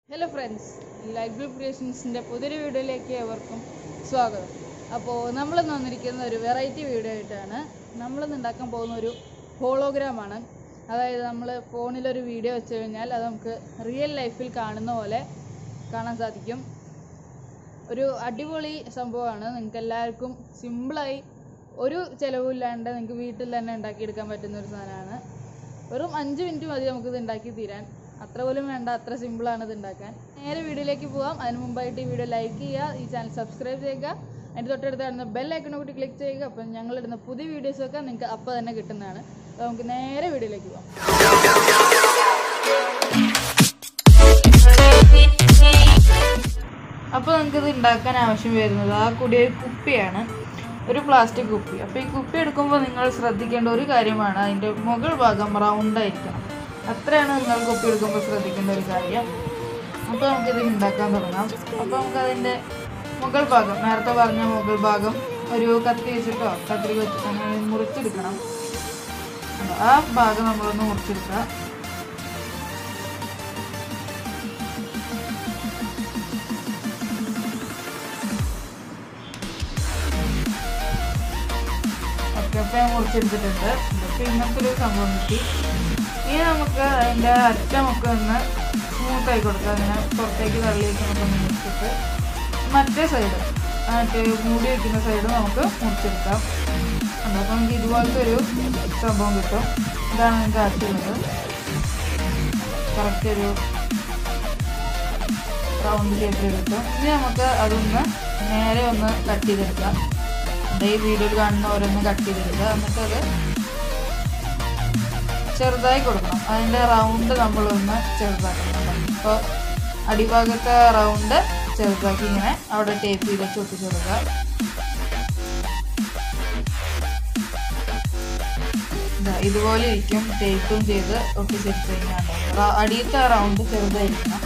hello friends life blue ക്രിയേഷൻസിൻ്റെ പുതിയൊരു വീഡിയോയിലേക്ക് ഏവർക്കും സ്വാഗതം അപ്പോൾ നമ്മളിന്ന് വന്നിരിക്കുന്ന ഒരു വെറൈറ്റി വീഡിയോ ആയിട്ടാണ് നമ്മളിന്ന് ഉണ്ടാക്കാൻ പോകുന്ന ഒരു ഹോളോഗ്രാമാണ് അതായത് നമ്മൾ ഫോണിലൊരു വീഡിയോ വെച്ച് കഴിഞ്ഞാൽ അത് നമുക്ക് റിയൽ ലൈഫിൽ കാണുന്ന പോലെ കാണാൻ സാധിക്കും ഒരു അടിപൊളി സംഭവമാണ് നിങ്ങൾക്ക് എല്ലാവർക്കും സിമ്പിളായി ഒരു ചിലവില്ലാണ്ട് നിങ്ങൾക്ക് വീട്ടിൽ തന്നെ ഉണ്ടാക്കിയെടുക്കാൻ പറ്റുന്ന ഒരു സാധനമാണ് വെറും അഞ്ച് മിനിറ്റ് മതി നമുക്കിത് ഉണ്ടാക്കി തീരാൻ അത്ര പോലും വേണ്ട അത്ര സിമ്പിളാണ് ഇത് ഉണ്ടാക്കാൻ നേരെ വീഡിയോയിലേക്ക് പോകാം അതിന് മുമ്പായിട്ട് ഈ വീഡിയോ ലൈക്ക് ചെയ്യുക ഈ ചാനൽ സബ്സ്ക്രൈബ് ചെയ്യുക അതിൻ്റെ തൊട്ടടുത്ത് കാണുന്ന ബെൽ ഐക്കണെ കൂടി ക്ലിക്ക് ചെയ്യുക അപ്പം ഞങ്ങളിടുന്ന പുതിയ വീഡിയോസൊക്കെ നിങ്ങൾക്ക് അപ്പോൾ തന്നെ കിട്ടുന്നതാണ് അപ്പോൾ നമുക്ക് നേരെ വീഡിയോയിലേക്ക് പോകാം അപ്പോൾ നമുക്കിത് ഉണ്ടാക്കാൻ ആവശ്യം വരുന്നത് ആ കൂടി ഒരു കുപ്പിയാണ് ഒരു പ്ലാസ്റ്റിക് കുപ്പി അപ്പോൾ ഈ കുപ്പി എടുക്കുമ്പോൾ നിങ്ങൾ ശ്രദ്ധിക്കേണ്ട ഒരു കാര്യമാണ് അതിൻ്റെ മുകൾ ഭാഗം റൗണ്ട് ആയിരിക്കണം അത്രയാണ് നിങ്ങൾ കുപ്പി എടുക്കുമ്പോൾ ശ്രദ്ധിക്കേണ്ട ഒരു കാര്യം അപ്പോൾ നമുക്കിത് ഉണ്ടാക്കാൻ തുടങ്ങാം അപ്പോൾ നമുക്കതിൻ്റെ മുകൾ ഭാഗം നേരത്തെ പറഞ്ഞ മുകൾ ഭാഗം ഒരു കത്തി വെച്ചിട്ടോ കത്രി വെച്ചിട്ടോ അങ്ങനെ മുറിച്ചെടുക്കണം അപ്പൊ ആ ഭാഗം നമ്മളൊന്ന് മുറിച്ചെടുക്കുക ഓക്കെ അപ്പോൾ ഞാൻ മുറിച്ചെടുത്തിട്ടുണ്ട് അപ്പോൾ ഇങ്ങനത്തെ ഒരു സംഭവം കിട്ടി ഇനി നമുക്ക് അതിൻ്റെ അറ്റമൊക്കെ ഒന്ന് സ്മൂത്ത് ആയി കൊടുക്കുക അങ്ങനെ പുറത്തേക്ക് തള്ളിയിട്ട് നമുക്കൊന്ന് മുറിച്ചിട്ട് മറ്റേ സൈഡ് മറ്റേ മൂടി വയ്ക്കുന്ന സൈഡ് നമുക്ക് മുറിച്ചെടുക്കാം അപ്പോൾ നമുക്ക് ഇതുപോലത്തെ ഒരു സംഭവം കിട്ടും ഇതാണ് നമുക്ക് ആവശ്യമുള്ളത് കറക്റ്റ് ഒരു റൗണ്ട് ഷേപ്പിൽ കിട്ടും ഇനി നമുക്ക് അതൊന്ന് നേരെ ഒന്ന് കട്ട് ചെയ്തെടുക്കാം ഈ വീഡിയോയിൽ കാണുന്ന ഓരോന്ന് കട്ട് ചെയ്തെടുക്കുക എന്നിട്ട് അത് ചെറുതായി കൊടുക്കണം അതിൻ്റെ റൗണ്ട് നമ്മളൊന്ന് ചെറുതാക്കണം ഇപ്പോൾ അടിഭാഗത്തെ റൗണ്ട് ചെറുതാക്കി ഇങ്ങനെ അവിടെ ടേപ്പ് ചെയ്ത് വെച്ച് ഒട്ടിച്ച് കൊടുക്കുക ദാ ഇതുപോലെ ഇരിക്കും ടേപ്പും ചെയ്ത് ഒട്ടിച്ചെടുത്ത് കഴിഞ്ഞാൽ അടിയത്തെ റൗണ്ട് ചെറുതായിരിക്കണം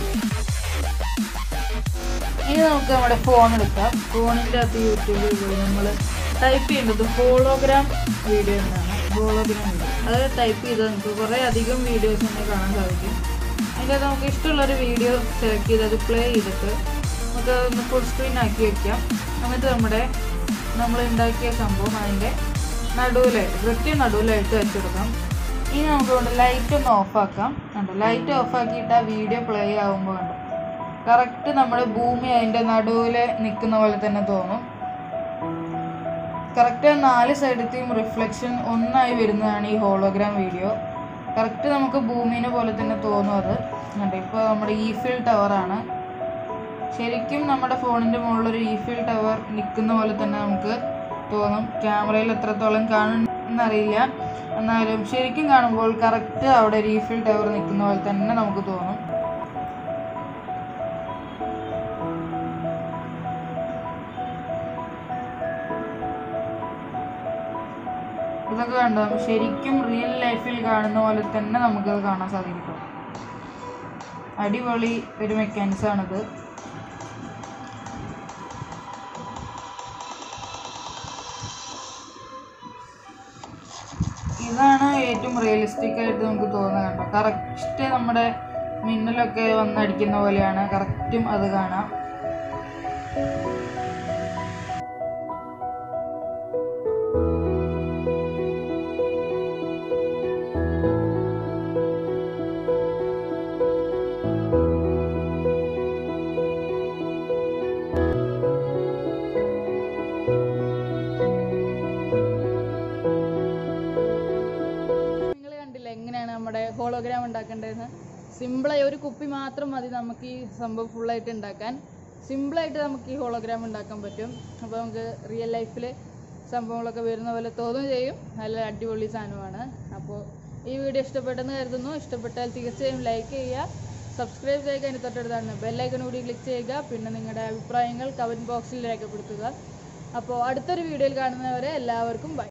ഇനി നമുക്ക് നമ്മുടെ ഫോൺ എടുക്കാം ഫോണിൻ്റെ അകത്ത് യൂട്യൂബിൽ പോയി നമ്മൾ ടൈപ്പ് ചെയ്യേണ്ടത് ഹോളോഗ്രാം വീഡിയോ എന്നാണ് ഹോളോഗ്രാം വീഡിയോ അത് ടൈപ്പ് ചെയ്ത് നമുക്ക് കുറേ അധികം വീഡിയോസ് തന്നെ കാണാൻ സാധിക്കും അതിൻ്റെ അകത്ത് നമുക്ക് ഇഷ്ടമുള്ളൊരു വീഡിയോ സെലക്ട് ചെയ്ത് അത് പ്ലേ ചെയ്തിട്ട് നമുക്ക് ഒന്ന് ഫുൾ സ്ക്രീൻ ആക്കി വെക്കാം എന്നിട്ട് നമ്മുടെ നമ്മൾ ഉണ്ടാക്കിയ സംഭവം അതിൻ്റെ നടുവിലായിട്ട് കൃത്യം നടുവിലായിട്ട് വെച്ചെടുക്കാം ഇനി നമുക്ക് കൊണ്ട് ലൈറ്റ് ഒന്ന് ഓഫാക്കാം കണ്ടോ ലൈറ്റ് ഓഫാക്കിയിട്ട് ആ വീഡിയോ പ്ലേ ആകുമ്പോൾ കണ്ടോ കറക്റ്റ് നമ്മുടെ ഭൂമി അതിൻ്റെ നടുവിൽ നിൽക്കുന്ന പോലെ തന്നെ തോന്നും കറക്റ്റ് നാല് സൈഡത്തെയും റിഫ്ലക്ഷൻ ഒന്നായി വരുന്നതാണ് ഈ ഹോളോഗ്രാം വീഡിയോ കറക്റ്റ് നമുക്ക് ഭൂമിനെ പോലെ തന്നെ തോന്നും അത് കണ്ടോ ഇപ്പോൾ നമ്മുടെ ഈഫിൽ ടവറാണ് ശരിക്കും നമ്മുടെ ഫോണിൻ്റെ മുകളിലൊരു ഈഫിൽ ടവർ നിൽക്കുന്ന പോലെ തന്നെ നമുക്ക് തോന്നും ക്യാമറയിൽ എത്രത്തോളം കാണുന്നറിയില്ല എന്നാലും ശരിക്കും കാണുമ്പോൾ കറക്റ്റ് അവിടെ ഒരു ഈഫിൽ ടവർ നിൽക്കുന്ന പോലെ തന്നെ നമുക്ക് തോന്നും ഇതൊക്കെ കണ്ടോ ശരിക്കും റിയൽ ലൈഫിൽ കാണുന്ന പോലെ തന്നെ നമുക്കത് കാണാൻ സാധിക്കും അടിപൊളി ഒരു മെക്കാനിസം ആണിത് ഇതാണ് ഏറ്റവും റിയലിസ്റ്റിക് ആയിട്ട് നമുക്ക് തോന്നുന്നത് കണ്ടോ കറക്റ്റ് നമ്മുടെ മിന്നലൊക്കെ വന്നടിക്കുന്ന പോലെയാണ് കറക്റ്റും അത് കാണാം നിങ്ങൾ കണ്ടില്ല എങ്ങനെയാണ് നമ്മുടെ ഹോളോഗ്രാം ഉണ്ടാക്കേണ്ടതെന്ന് സിമ്പിളായി ഒരു കുപ്പി മാത്രം മതി നമുക്ക് ഈ സംഭവം ഫുള്ളായിട്ട് ഉണ്ടാക്കാൻ സിമ്പിളായിട്ട് നമുക്ക് ഈ ഹോളോഗ്രാം ഉണ്ടാക്കാൻ പറ്റും അപ്പോൾ നമുക്ക് റിയൽ ലൈഫിൽ സംഭവങ്ങളൊക്കെ വരുന്ന പോലെ തോന്നുകയും ചെയ്യും നല്ല അടിപൊളി സാധനമാണ് അപ്പോൾ ഈ വീഡിയോ ഇഷ്ടപ്പെട്ടെന്ന് കരുതുന്നു ഇഷ്ടപ്പെട്ടാൽ തീർച്ചയായും ലൈക്ക് ചെയ്യുക സബ്സ്ക്രൈബ് ചെയ്യുക അതിന് തൊട്ടടുത്താണ് ബെല്ലൈക്കൺ കൂടി ക്ലിക്ക് ചെയ്യുക പിന്നെ നിങ്ങളുടെ അഭിപ്രായങ്ങൾ കമൻറ്റ് ബോക്സിൽ രേഖപ്പെടുത്തുക അപ്പോൾ അടുത്തൊരു വീഡിയോയിൽ കാണുന്നവരെ എല്ലാവർക്കും ബൈ